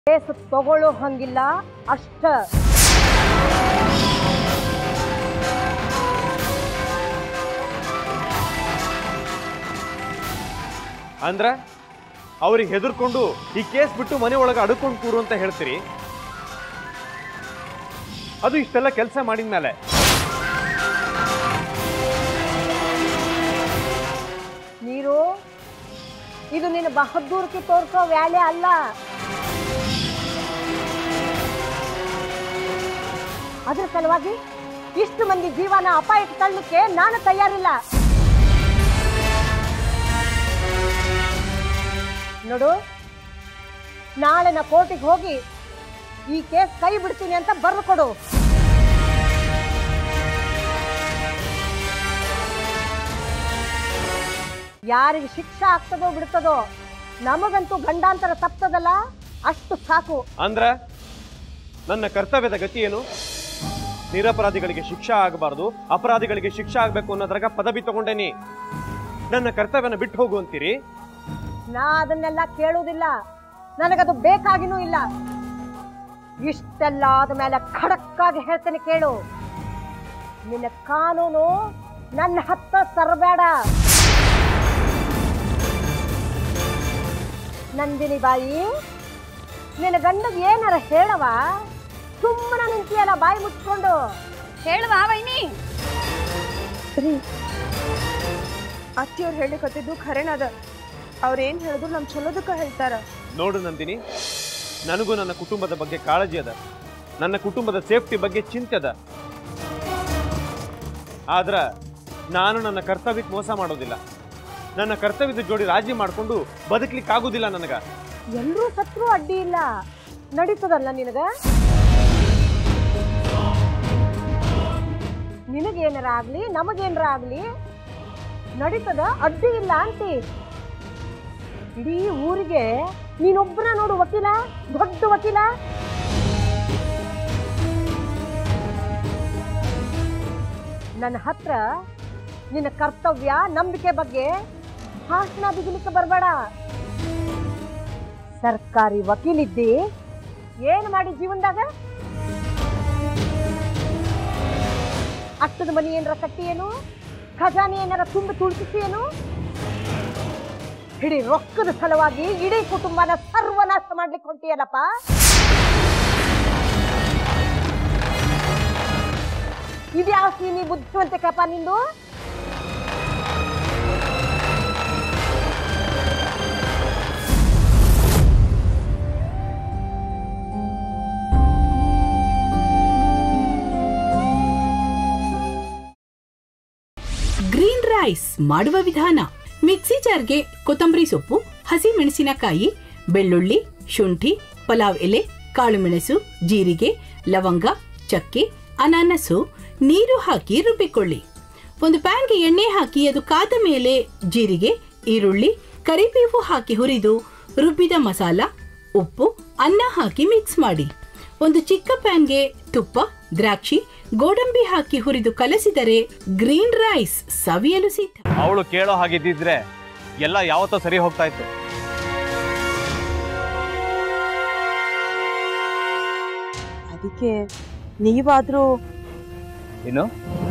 case ತಗೊಳ್ಳೋ ಹಂಗಿಲ್ಲ ಅಷ್ಟ ಅಂದ್ರ ಅವ್ರಿಗೆ ಹೆದರ್ಕೊಂಡು ಈ ಕೇಸ್ ಬಿಟ್ಟು ಮನೆ ಒಳಗೆ ಅಡ್ಕೊಂಡು ಕೂರು ಅಂತ ಹೇಳ್ತೀರಿ ಅದು ಇಷ್ಟೆಲ್ಲ ಕೆಲಸ ಮಾಡಿದ್ಮೇಲೆ ನೀರು ಇದು ನಿನ್ನ ಬಹದ್ದೂರ್ಕೆ ತೋರಿಸೋ ವ್ಯಾಲೆ ಅಲ್ಲ ಅದ್ರ ಸಲುವಾಗಿ ಇಷ್ಟು ಮಂದಿ ಜೀವನ ಅಪಾಯಕ್ಕೆ ತಳ್ಳಲಿಕ್ಕೆ ನಾನು ತಯಾರಿಲ್ಲ ನೋಡು ನಾಳೆ ನಾ ಕೋರ್ಟಿಗೆ ಹೋಗಿ ಈ ಕೇಸ್ ಕೈ ಬಿಡ್ತೀನಿ ಅಂತ ಬರ್ದು ಕೊಡು ಯಾರಿಗೆ ಶಿಕ್ಷೆ ಆಗ್ತದೋ ಬಿಡ್ತದೋ ನಮಗಂತೂ ಗಂಡಾಂತರ ತಪ್ತದಲ್ಲ ಅಷ್ಟು ಸಾಕು ಅಂದ್ರ ನನ್ನ ಕರ್ತವ್ಯದ ಗತಿ ಏನು ನಿರಪರಾಧಿಗಳಿಗೆ ಶಿಕ್ಷೆ ಆಗಬಾರ್ದು ಅಪರಾಧಿಗಳಿಗೆ ಶಿಕ್ಷೆ ಆಗ್ಬೇಕು ಅನ್ನೋದ್ರಾಗ ಪದವಿ ತಗೊಂಡೇನಿ ನನ್ನ ಕರ್ತವ್ಯನ ಬಿಟ್ಟು ಹೋಗು ಅಂತೀರಿ ನಾ ಅದನ್ನೆಲ್ಲ ಕೇಳುವುದಿಲ್ಲ ನನಗದು ಬೇಕಾಗಿನೂ ಇಲ್ಲ ಇಷ್ಟೆಲ್ಲ ಆದ್ಮೇಲೆ ಖಡಕ್ಕಾಗಿ ಹೇಳ್ತೇನೆ ಕೇಳು ನಿನ್ನ ಕಾನೂನು ನನ್ನ ಹತ್ತ ತರಬೇಡ ನಂದಿನಿ ಬಾಯಿ ನಿನ್ನ ಗಂಡಗ್ ಏನಾರ ಹೇಳವ ಸುಮ್ಮನೆ ನಿಂತಿಯಲ್ಲ ಬಾಯಿ ಮುಚ್ಕೊಂಡು ಹೇಳುವ ವೈನಿ ರೀ ಅತ್ತಿಯವ್ರು ಹೇಳಿಕತ್ತಿದ್ದು ಖರೇನದ ಅವ್ರೇನ್ ಹೇಳಿದ್ರು ನಮ್ ಚಲೋದಕ್ಕ ಹೇಳ್ತಾರ ನೋಡು ನಂದಿನಿ ನನಗೂ ನನ್ನ ಕುಟುಂಬದ ಬಗ್ಗೆ ಕಾಳಜಿ ಅದ ನನ್ನ ಕುಟುಂಬದ ಸೇಫ್ಟಿ ಬಗ್ಗೆ ಚಿಂತೆ ಅದ ಆದ್ರ ನಾನು ನನ್ನ ಕರ್ತವ್ಯಕ್ಕೆ ಮೋಸ ಮಾಡೋದಿಲ್ಲ ನನ್ನ ಕರ್ತವ್ಯದ ಜೋಡಿ ರಾಜಿ ಮಾಡಿಕೊಂಡು ಬದುಕ್ಲಿಕ್ಕೆ ಆಗುದಿಲ್ಲ ನನಗ ಎಲ್ರೂ ಸತ್ರು ಅಡ್ಡಿ ಇಲ್ಲ ನಡೀತದಲ್ಲ ನಿನಗ ನಿನಗೇನಾರ ಆಗ್ಲಿ ನಮಗೇನಾರ ಆಗ್ಲಿ ನಡೀತದ ಅಡ್ಡಿ ಇಲ್ಲ ಅಂತಿ ಇಡೀ ಊರಿಗೆ ನೀನೊಬ್ಬನ ನೋಡು ವಕೀಲ ದೊಡ್ಡ ವಕೀಲ ನನ್ನ ಹತ್ರ ನಿನ್ನ ಕರ್ತವ್ಯ ನಂಬಿಕೆ ಬಗ್ಗೆ ಭಾಷಣ ಬಿಗಿಲಿಕ್ಕೆ ಬರಬೇಡ ಸರ್ಕಾರಿ ವಕೀಲಿದ್ದಿ ಏನ್ ಮಾಡಿ ಜೀವನದಾಗ ಅಷ್ಟದ ಮನಿ ಏನಾರ ಕಟ್ಟಿ ಏನು ಖಜಾನೆ ಏನಾರ ತುಂಬಿ ತುಳಿಸಿ ಏನು ಇಡೀ ರೊಕ್ಕದ ಸಲುವಾಗಿ ಇಡೀ ಕುಟುಂಬನ ಸರ್ವನಾಶ ಮಾಡ್ಲಿಕ್ಕೆ ಹೊಂಟಿಯಲ್ಲಪ್ಪ ಇದ್ಯಾವ ನೀ ಬುದ್ಧಿವಂತಿಕಪ್ಪ ನಿಂದು ಗ್ರೀನ್ ರೈಸ್ ಮಾಡುವ ವಿಧಾನ ಮಿಕ್ಸಿ ಜಾರ್ಗೆ ಕೊತ್ತಂಬರಿ ಸೊಪ್ಪು ಹಸಿ ಮೆಣಸಿನಕಾಯಿ ಬೆಳ್ಳುಳ್ಳಿ ಶುಂಠಿ ಪಲಾವ್ ಎಲೆ ಕಾಳುಮೆಣಸು ಜೀರಿಗೆ ಲವಂಗ ಚಕ್ಕೆ ಅನಾನಸು ನೀರು ಹಾಕಿ ರುಬ್ಬಿಕೊಳ್ಳಿ ಒಂದು ಪ್ಯಾನ್ಗೆ ಎಣ್ಣೆ ಹಾಕಿ ಅದು ಕಾದ ಮೇಲೆ ಜೀರಿಗೆ ಈರುಳ್ಳಿ ಕರಿಬೇವು ಹಾಕಿ ಹುರಿದು ರುಬ್ಬಿದ ಮಸಾಲ ಉಪ್ಪು ಅನ್ನ ಹಾಕಿ ಮಿಕ್ಸ್ ಮಾಡಿ ಒಂದು ಚಿಕ್ಕ ಪ್ಯಾನ್ಗೆ ತುಪ್ಪ ದ್ರಾಕ್ಷಿ ಗೋಡಂಬಿ ಹಾಕಿ ಹುರಿದು ಕಲಸಿದರೆ ಗ್ರೀನ್ ರೈಸ್ ಸವಿಯಲು ಸಿದ್ಧ ಅವಳು ಕೇಳೋ ಹಾಗಿದ್ದಿದ್ರೆ ಎಲ್ಲ ಯಾವತ್ತೋ ಸರಿ ಹೋಗ್ತಾ ಇತ್ತು ಅದಕ್ಕೆ ನೀವಾದ್ರೂ ಏನು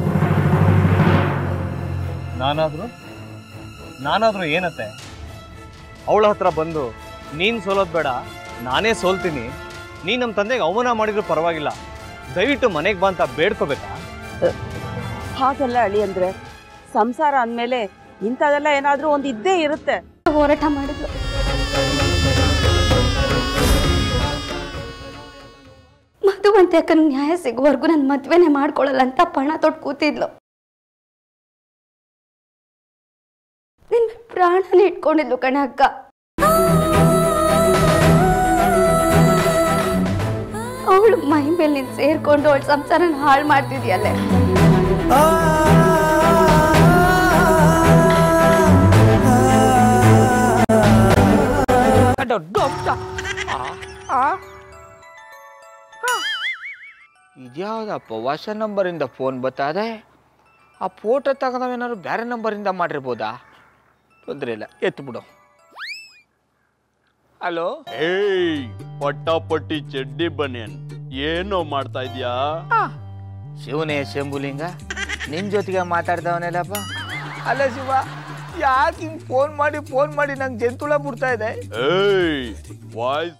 ನಾನಾದ್ರೂ ನಾನಾದ್ರೂ ಏನತ್ತೆ ಅವಳ ಹತ್ರ ಬಂದು ನೀನ್ ಸೋಲೋದ್ ಬೇಡ ನಾನೇ ಸೋಲ್ತೀನಿ ನೀನ್ ನಮ್ಮ ತಂದೆಗೆ ಅವಮಾನ ಮಾಡಿದ್ರು ಪರವಾಗಿಲ್ಲ ದಯವಿಟ್ಟು ಮನೆಗೆ ಬಾ ಅಂತ ಬೇಡ್ಕೋಬೇಕಾ ಹಾಗೆಲ್ಲ ಅಳಿ ಅಂದ್ರೆ ಸಂಸಾರ ಅಂದ್ಮೇಲೆ ಇಂಥದೆಲ್ಲ ಏನಾದ್ರೂ ಒಂದ್ ಇದ್ದೇ ಇರುತ್ತೆ ಹೋರಾಟ ಮಾಡಿದ್ಲು ಮಧುವಂತೆ ಅಕ್ಕನ ನ್ಯಾಯ ಸಿಗುವವರೆಗೂ ನನ್ನ ಮದ್ವೆನೆ ಮಾಡ್ಕೊಳ್ಳಲ್ಲ ಅಂತ ಪಣ ತೊಟ್ಟು ಕೂತಿದ್ಲು ನಿನ್ನ ಪ್ರಾಣನೇ ಇಟ್ಕೊಂಡಿದ್ಲು ಕಣ ಅಕ್ಕ ಅವಳು ಮೈ ಮೇಲೆ ನೀನ್ ಸೇರ್ಕೊಂಡು ಅವಳ ಸಂಸಾರನ ಹಾಳು ಮಾಡ್ತಿದ್ಯಲ್ಲೇ ಇದ್ಯಾವುದಪ್ಪ ಹೊಸ ನಂಬರಿಂದ ಫೋನ್ ಬತ್ತದೆ ಆ ಫೋಟೋ ತಗೊಂಡವೇನಾದ್ರು ಬೇರೆ ನಂಬರಿಂದ ಮಾಡಿರ್ಬೋದಾ ತೊಂದರೆ ಇಲ್ಲ ಎತ್ತು ಬಿಡು ಹಲೋ ಏಯ್ ಪಟ್ಟಾಪಟ್ಟಿ ಚಡ್ಡಿ ಬನಿಯನ್ ಏನೋ ಮಾಡ್ತಾ ಇದ್ಯಾ ಶಿವನೇ ಶಂಭುಲಿಂಗ ನಿನ್ ಜೊತೆಗೆ ಮಾತಾಡ್ದವನೇಲಪ್ಪ ಅಲ್ಲ ಶಿವ ಯಾಕೆ ಹಿಂಗ್ ಫೋನ್ ಮಾಡಿ ಫೋನ್ ಮಾಡಿ ನಂಗೆ ಜಂತುಳ ಬಿಡ್ತಾ ಇದೆ ಏಯ್ ವಾಯ್ಸ್